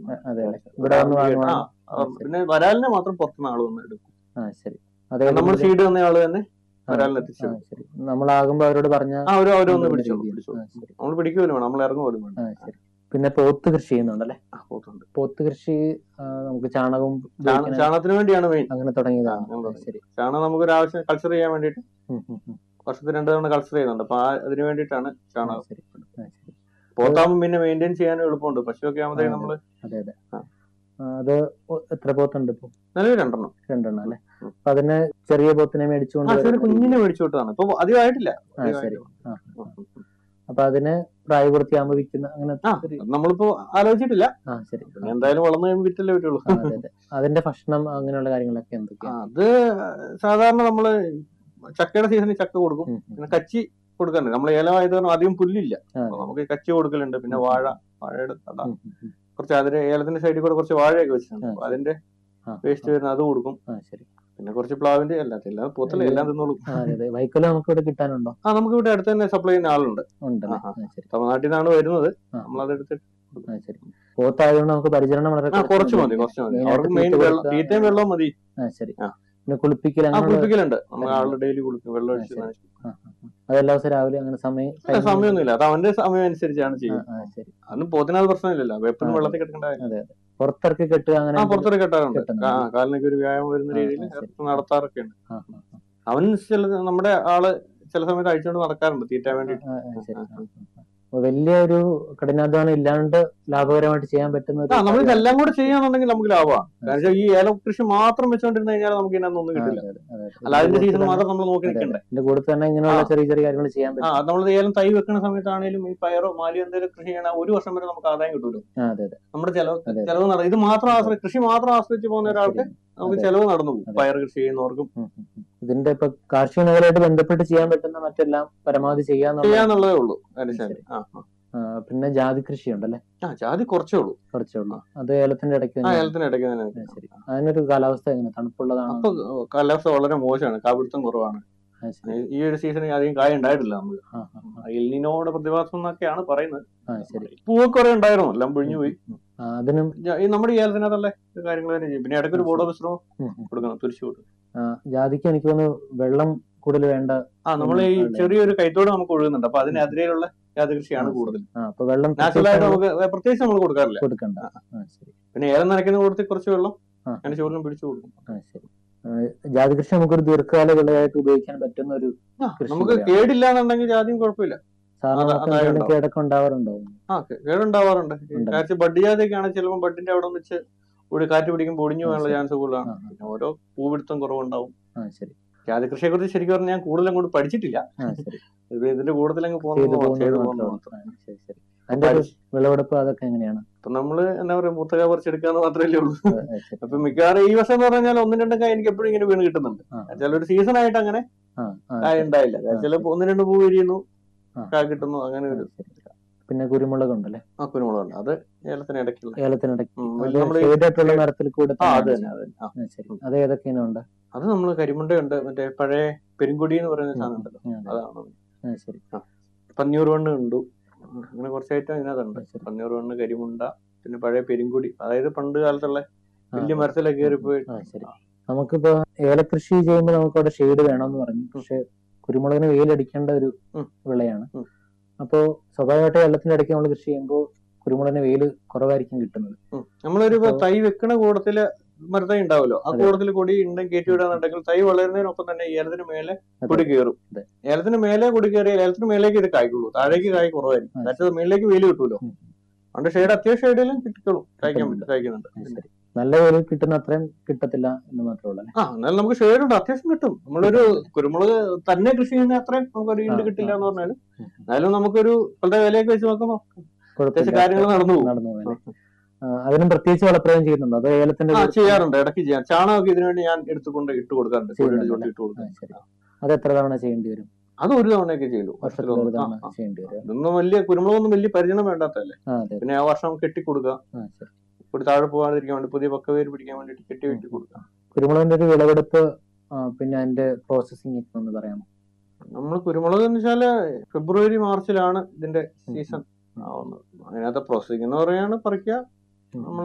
അ- അതെ അല്ലേ ഇവിടെ വന്ന് വാങ്ങുവാണ് ആ, പിന്നെ വരാലിനെ മാത്രം പുറത്തുനിന്ന് ആള് വന്ന് എടുക്കും ആ ശരി അതെ നമ്മൾ സീഡ് തന്ന ആള് തന്നെ വരാലിനെ എത്തിച്ചു ആ, ശരി നമ്മളാകുമ്പോ അവരോട് പറഞ്ഞ ആ ഒരു അവരൊന്ന് കൊണ്ടുവരുന്ന പിടിച്ചോളൂ രീതിയിൽ. പിടിച്ചോളൂ ആ, ശരി നമ്മൾ പിടിക്കുമല്ലോ വേണം നമ്മൾ ഇറങ്ങുമല്ലോ വേണം ആ ശരി പിന്നെ പോത്ത് കൃഷി ചെയ്യുന്നുണ്ടല്ലേ ആ, പോത്തുണ്ട് പോത്ത് കൃഷി ആ, നമുക്ക് ചാണകവും ചാണ- ഉപയോഗിക്കാനായി ചാണകത്തിന് വേണ്ടിയാണ് മെയിൻ അങ്ങനെ തുടങ്ങിയതാണ് ആ, അങ്ങനെ ആ, തുടങ്ങി. ശരി ചാണകം നമുക്കൊരു ആവശ്യം കൾച്ചർ ചെയ്യാൻ വേണ്ടിയിട്ട് ഉം, ഉം, ഉം. വർഷത്തിൽ രണ്ട് തവണ കൾച്ചർ ചെയ്യുന്നുണ്ട് അപ്പൊ ആ അതിന് വേണ്ടിയിട്ടാണ് ആ, ചാണകം ശരി ആ, ശരി പോത്താകുമ്പോൾ പിന്നെ മെയിൻറ്റെയിൻ ചെയ്യാനും എളുപ്പമുണ്ട് പശുവൊക്കെ ആകുമ്പോഴത്തേക്ക് ആ, നമ്മള് അതെ അതെ ആ. ആ, അത് ഒ- എത്ര പോത്തുണ്ട് ഇപ്പൊ നിലവിൽ രണ്ടെണ്ണം രണ്ടെണ്ണം അല്ലെ ഉം. അപ്പൊ അതിന് ചെറിയ പോത്തിനെ മേടിച്ചുകൊണ്ട് ആ ചെറിയ വരുന്ന കുഞ്ഞിനെ മേടിച്ചു വിട്ടതാണ് ഇപ്പൊ അധികമായിട്ടില്ല ആ, ശരി അധികമായിട്ടില്ല. ആ, ഉം, ഉം, ഉം. അപ്പൊ അതിന് പ്രായപൂർത്തിയാകുമ്പോ വിൽക്കുന്ന അങ്ങനെ ആ ഒരു- നമ്മളിപ്പോ ആലോചിച്ചിട്ടില്ല ആ ശരി പിന്നെ എന്തായാലും വളർന്നു കഴിയുമ്പോൾ വിറ്റല്ലേ പറ്റുള്ളൂ ആ, അതെ അതെ അതിന്റെ ഭക്ഷണം അങ്ങനെയുള്ള കാര്യങ്ങളൊക്കെ ആ, എന്തൊക്കെയാണ് അത് സാധാരണ നമ്മള് ചക്കയുടെ സീസണിൽ ചക്ക കൊടുക്കും ഉം, ഉം. പിന്നെ കച്ചി കൊടുക്കാറുണ്ട് നമ്മൾ ഏലമായത് കാരണം അധികം പുല്ലില്ല ആ, അപ്പൊ നമുക്ക് ഈ കച്ചി കൊടുക്കലുണ്ട് പിന്നെ വാഴ വാഴയുടെ തട ഉം, ഉം, ഉം. കുറച്ച് അതിന്റെ ഏലത്തിന്റെ സൈഡിൽ കൂടെ കുറച്ച് വാഴയൊക്കെ വെച്ചിട്ടുണ്ട് ആ, അപ്പൊ അതിന്റെ ആ, വേസ്റ്റ് വരുന്ന അത് കൊടുക്കും ആ ശരി പിന്നെ കുറച്ച് പ്ലാവിന്റെ അല്ലാത്ത എല്ലാം പോത്തല്ല എല്ലാം തിന്നോളും ആ, അതെ അതെ വൈക്കോല് നമുക്ക് ഇവിടെ കിട്ടാനുണ്ടോ ആ നമുക്ക് ഇവിടെ അടുത്ത് തന്നെ സപ്ലൈ ചെയ്യുന്ന ആളുണ്ട് ഉണ്ടല്ലേ ആ, ആ, ശരി തമിഴ്നാട്ടിൽ നിന്നാണ് വരുന്നത് ആ, നമ്മളത് എടുത്തിട്ട് ആ, ശരി പോത്തായതുകൊണ്ട് നമുക്ക് പരിചരണം വളരെ ആ കുറച്ച് മതി മതി. കുറച്ച് മതി മെയിനായിട്ട് അവർക്ക് മെയിൻ തീറ്റ വെള്ളം കൊടുക്കുക. തീറ്റയും വെള്ളവും മതി ആ ശരി ആ. പിന്നെ കുളിപ്പിക്കൽ ആ അങ്ങനെയുള്ള കുളിപ്പിക്കലുണ്ട് നമ്മൾ കാര്യങ്ങൾ. ആളുടെ ഡെയിലി കുളിക്കും വെള്ളം ഒഴിച്ച് ശരി. നനച്ച്. ആ, ആ, ആ. അതെല്ലാ ദിവസവും രാവിലെ അങ്ങനെ സമയം ഇല്ല, സമയമൊന്നുമില്ല അത് അവന്റെ സമയം അനുസരിച്ചാണ് ആ, ചെയ്യുന്നത് ആ, ശരി അന്ന് പോത്തിനത് പ്രശ്നമില്ലല്ലോ എപ്പോഴും ആ, വെള്ളത്തിൽ കിടക്കേണ്ട കാര്യം. അതെ അതെ പുറത്തിറക്കി കെട്ടുക അങ്ങനെ ആ എന്തെങ്കിലും- പുറത്തൊരു കെട്ടാറുണ്ട് കെട്ടുന്നുണ്ട്. ആ കാലിനൊക്കെ ഒരു വ്യായാമം വരുന്ന ആ, രീതിയിൽ ആ, ശരി. നടത്താറൊക്കെ ഉണ്ട് ആ, ആ, ആ. അവൻ ചില നമ്മുടെ ആള് ചില സമയത്ത് അഴിച്ചുകൊണ്ട് നടക്കാറുണ്ട് തീറ്റാൻ വേണ്ടി ആ, ആ, ശരി. ആ, ആ, ആ. അപ്പൊ വലിയ ഒരു കഠിനാധ്വാനം ഇല്ലാണ്ട് ലാഭകരമായിട്ട് ചെയ്യാൻ പറ്റുന്ന ഒരു ആ നമ്മൾ കാര്യമാണ്. ഇതെല്ലാം കൂടെ ചെയ്യാന്നുണ്ടെങ്കിൽ നമുക്ക് ലാഭമാണ് കാരണം വെച്ചാൽ ഈ ഏലം കൃഷി മാത്രം വെച്ചോണ്ടിരുന്ന് കഴിഞ്ഞാൽ നമുക്ക് ഇതിനകത്ത് ഒന്നും ആ, കിട്ടില്ല അതെ, അതെ, അതെ. അല്ല അതിന്റെ ഇതിന്റെ സീസൺ കൂടെ മാത്രം നമ്മൾ നോക്കി തന്നെ- അതെ, നിൽക്കണ്ടേ അതെ. ഇതിന്റെ കൂടെ തന്നെ ഇങ്ങനെയുള്ള ആ. ചെറിയ ചെറിയ കാര്യങ്ങൾ ചെയ്യാൻ ആ പറ്റും നമ്മൾ ഏലം തൈ വെക്കുന്ന സമയത്താണെങ്കിലും ഈ പയറോ മാലിയോ എന്തെങ്കിലും കൃഷി ചെയ്യണ ഒരു വർഷം വരെ നമുക്ക് ആദായം കിട്ടൂലോ ആ, അതെ അതെ നമ്മുടെ ചെലവ് അതെ. ചെലവ് നട ഇത് മാത്രം ആശ്രയി കൃഷി മാത്രം ആശ്രയിച്ച് പോകുന്ന ഒരാൾക്ക് ശരി. നമുക്ക് അതെ. ചെലവ് നടന്നു പോകും അതെ. പയർ കൃഷി ചെയ്യുന്നവർക്കും ഉം, ഉം, ഉം. ഇതിന്റെ ഇപ്പൊ കാർഷിക മേഖലയായിട്ട് ബന്ധപ്പെട്ട് ചെയ്യാൻ പറ്റുന്ന മറ്റെല്ലാം പരമാവധി ചെയ്യാന്നുള്ള ചെയ്യാന്നുള്ളതേ ഉള്ളൂ അതിന് ശരി. ആ ആ, പിന്നെ ജാതി കൃഷി ഉണ്ടല്ലേ ആ ജാതി കുറച്ചേ ഉള്ളൂ കുറച്ചേ ഉള്ളൂ അത് ഏലത്തിന്റെ ഇടയ്ക്ക് ആ തന്നെയാണ്. ഏലത്തിന് ഇടയ്ക്ക് തന്നെ ആ, ശരി അതിനൊരു കാലാവസ്ഥ എങ്ങനെ തണുപ്പുള്ളതാണോ അപ്പൊ കാലാവസ്ഥ വളരെ മോശമാണ് കാപിടുത്തം കുറവാണ് ആ, ശരി. ഈ ഒരു സീസണിൽ അധികം കായ ഉണ്ടായിട്ടില്ല നമുക്ക് ആ, ആ, എൽനിനോയുടെ പ്രതിഭാസം എന്നൊക്കെയാണ് പറയുന്നത് ആ, ശരി പൂവൊക്കെ കുറെ ഉണ്ടായിരുന്നു എല്ലാം പിഴിഞ്ഞു പോയി ആ, അതിനും ജ- ഈ നമ്മുടെ ഈ ഏലത്തിനകത്തുള്ള കാര്യങ്ങൾ തന്നെ ചെയ്യും പിന്നെ ഇടയ്ക്ക് ഒരു ബോർഡോ മിശ്രമം ഉം, ഉം. കൊടുക്കണം തുരിച്ചു കൊടുക്കും ആ, ജാതിക്ക് എനിക്ക് തോന്നുന്നു വെള്ളം കൂടുതൽ വേണ്ട ആ നമ്മൾ ഈ ഉം, അതെ. ചെറിയൊരു കൈത്തോട് നമുക്ക് ഒഴുകുന്നുണ്ട് അപ്പൊ അതിനെതിരെയുള്ള ജാതി കൃഷിയാണ് ആ, കൂടുതൽ ആ അപ്പൊ വെള്ളം നാച്ചുറൽ ആയിട്ട് നമുക്ക് പ്രത്യേകിച്ച് നമ്മൾ കൊടുക്കാറില്ല കൊടുക്കണ്ട ആ ശരി പിന്നെ ഏലം നനയ്ക്കുന്ന കൂടുതൽ കുറച്ച് വെള്ളം ആ. അതിന്റെ ചോറിലും പിടിച്ചു കൊടുക്കും ആ ശരി ആ, ജാതി കൃഷി നമുക്കൊരു ദീർഘകാല വിളയായിട്ട് ഉപയോഗിക്കാൻ പറ്റുന്ന ഒരു ആ, കൃഷി നമുക്ക് കൂടിയാണ്. കേടില്ല എന്നുണ്ടെങ്കിൽ ജാതിയും കുഴപ്പമില്ല സാധാരണ അതാ- നമുക്ക് അതായത് എന്തെങ്കിലും കേടൊക്കെ ഉണ്ടാവാറുണ്ടോ ആ കേ- കേടുണ്ടാവാറുണ്ട് ഉണ്ട്. കാരണം ബഡ് ജാതിയൊക്കെയാണ് ചിലപ്പോൾ ബഡിന്റെ അവിടെ വെച്ച് ഒരു കാറ്റ് പിടിക്കുമ്പോൾ ഒടിഞ്ഞു ആ, പോകാനുള്ള ശരി. ചാൻസ് കൂടുതലാണ് ആ, ആ. പിന്നെ ഓരോ പൂപിടുത്തം കുറവുണ്ടാവും ആ ശരി ജാതി കൃഷിയെ കുറിച്ച് ശരിക്കും പറഞ്ഞാൽ ഞാൻ കൂടുതലും അങ്ങോട്ട് പഠിച്ചിട്ടില്ല ആ ശരി ഇത് ഇതിന്റെ കൂടുതൽ അങ്ങ് ചെയ്തു പോകുന്നത് പോകുന്നത് ചെയ്തു മാത്രമേ പോകുന്നത് ഉള്ളൂ. മാത്രം ആ, ശരി ശരി അതിന്റെ ഒരു വിളവെടുപ്പ് അതൊക്കെ എങ്ങനെയാണ് അപ്പൊ നമ്മള് എന്താ പറയാ മുത്തക പറിച്ചെടുക്കാന്ന് മാത്രമേ ഉള്ളൂ ആ, ആ, ശരി. അപ്പൊ മിക്കവാറും ഈ വർഷം എന്ന് പറഞ്ഞാൽ ഒന്നും രണ്ടും കായ എനിക്ക് എപ്പോഴും ഇങ്ങനെ വീണ് കിട്ടുന്നുണ്ട് ആ, ചിലൊരു സീസൺ ആയിട്ട് അങ്ങനെ ആ, ആ, കായ ശരി. ഉണ്ടായില്ല ആ, ചിലപ്പോ ഒന്ന് രണ്ട് പൂ വിരിയുന്നു ആ. കായ കിട്ടുന്നു അങ്ങനെ ആ, ഒരു ശരി. പിന്നെ കുരുമുളക് ഉണ്ടല്ലേ ആ കുരുമുളകുണ്ട് അത് ഏലത്തിന് ഇടയ്ക്കുള്ള ഏലത്തിനിടയ്ക്ക് ഉം, അത് നമ്മള് ഷെയ്ഡായിട്ടുള്ള മരത്തിൽ കൂടെ ആ അത് തന്നെയാണ് തന്നെ അത് തന്നെ ആ. ആ, ശരി അത് ഏതൊക്കെ ഇനം ഉണ്ട് അത് നമ്മൾ കരിമുണ്ടയുണ്ട് മറ്റേ പഴയ പെരുങ്കൊടി എന്ന് പറയുന്ന ഉം, സാധനം ഉണ്ടല്ലോ ഉം, അതെ. അതാണ് ആ, ശരി പന്നൂർ വണ്ണ് ഉണ്ട് അങ്ങനെ കുറച്ച് ഐറ്റം ഇതിനകത്തുണ്ട് ആ, ശരി പന്നൂർ വണ്ണ് കരിമുണ്ട പിന്നെ പഴയ പെരുങ്കൊടി അതായത് പണ്ട് കാലത്തുള്ള ആ, വലിയ മരത്തിലൊക്കെ കയറിപ്പോയി ആ ശരി നമുക്കിപ്പോ ഏലകൃഷി ചെയ്യുമ്പോൾ നമുക്ക് അവിടെ ഷെയ്ഡ് വേണമെന്ന് പറഞ്ഞു പക്ഷെ കുരുമുളകിന് വെയിലടിക്കേണ്ട ഒരു ഉം. വിളയാണ് ഉം. അപ്പോ സ്വാഭാവികമായിട്ട് വെള്ളത്തിന്റെ ഇടയ്ക്ക് നമ്മൾ കൃഷി ചെയ്യുമ്പോൾ കുരുമുളകിന് വെയിൽ കുറവായിരിക്കും കിട്ടുന്നത് ഉം. നമ്മളൊരു ഇപ്പൊ അപ്പൊ- തൈ വെക്കണ കൂടത്തില് മരത്തൈ ഉണ്ടാവുമല്ലോ ആ അതെ. കൂടത്തിൽ കൊടി ഉണ്ടെങ്കിൽ കയറ്റി വിടാന്നുണ്ടെങ്കിൽ തൈ വളരുന്നതിനൊപ്പം തന്നെ ഏലത്തിന് മേലെ അതെ. കൊടി കയറും അതെ. ഏലത്തിന് മേലെ കൊടി കയറിയാൽ ഏലത്തിന് മേലേക്ക് ഇത് കായ്ക്കുള്ളൂ താഴേക്ക് കായ് കുറവായിരിക്കും ആ, മറ്റേത് മേളിലേക്ക് വെയിൽ കിട്ടൂലോ ഉം. അതുകൊണ്ട് ഷെയ്ഡ് അത്യാവശ്യം ഷെയ്ഡിലും കിട്ടിക്കോളും കഴിക്കാൻ കിട്ടുന്നുണ്ട്. പറ്റും കഴിക്കുന്നുണ്ട് ആ, ശരി നല്ല വെയിൽ കിട്ടുന്ന അത്രയും കിട്ടത്തില്ല എന്ന് മാത്രമേ ഉള്ളൂ അല്ലേ ആ എന്നാലും നമുക്ക് ഷെയ്ഡ് ഉണ്ട് അത്യാവശ്യം കിട്ടും നമ്മളൊരു കുരുമുളക് തന്നെ കൃഷി ചെയ്യുന്ന അത്രയും നമുക്കൊരു ഈൽഡ് ആ, കിട്ടില്ല ആ. എന്ന് പറഞ്ഞാൽ ഉം. എന്നാലും നമുക്കൊരു ഇപ്പോഴത്തെ വിലയൊക്കെ വെച്ച് നോക്കുമ്പോൾ അത്യാവശ്യം കുഴപ്പമില്ല കാര്യങ്ങൾ നടന്നു പോകും നടന്നു പോകാൻ അതിനും പ്രത്യേകിച്ച് വളപ്രയോഗം ചെയ്യുന്നുണ്ടോ അതോ ഏലത്തിന്റെ ആ കൂടെ- ചെയ്യാറുണ്ട് ഇടയ്ക്ക് ചെയ്യാം ചാണകമൊക്കെ ഇതിനു വേണ്ടി ഞാൻ എടുത്തുകൊണ്ട് ഇട്ട് കൊടുക്കാറുണ്ട് കോഴിയുടെ ചെയ്യുന്നുണ്ട് ചോട്ടിൽ ഇട്ട് ആ, കൊടുക്കും ശരി അത് എത്ര തവണ ചെയ്യേണ്ടി വരും അത് ഒരു തവണയൊക്കെ ചെയ്തു വർഷത്തിൽ ഒരു തവണ ചെയ്യേണ്ടി വരും ഇതൊന്നും വലിയ കുരുമുളകൊന്നും വലിയ പരിചരണം വേണ്ടാത്തല്ലേ ആ അതെ പിന്നെ ആ വർഷം കെട്ടി കൊടുക്കുക ആ ശരി ഒരു താഴെ പോകാതിരിക്കാൻ വേണ്ടി പുതിയ പക്കവേര് പിടിക്കാൻ വേണ്ടിട്ട് കെട്ടി വെട്ടി കൊടുക്കുക കുരുമുളകിന്റെ ഒരു വിളവെടുപ്പ് ആ, പിന്നെ അതിന്റെ പ്രോസസ്സിംഗ് ഒക്കെ ഒന്ന് പറയാമോ നമ്മൾ കുരുമുളക് എന്ന് വെച്ചാല് ഫെബ്രുവരി മാർച്ചിലാണ് ഇതിന്റെ സീസൺ ആവുന്നത് അതിനകത്ത് പ്രോസസ്സിംഗ് എന്ന് പറയാണ് പറിക്കുക നമ്മൾ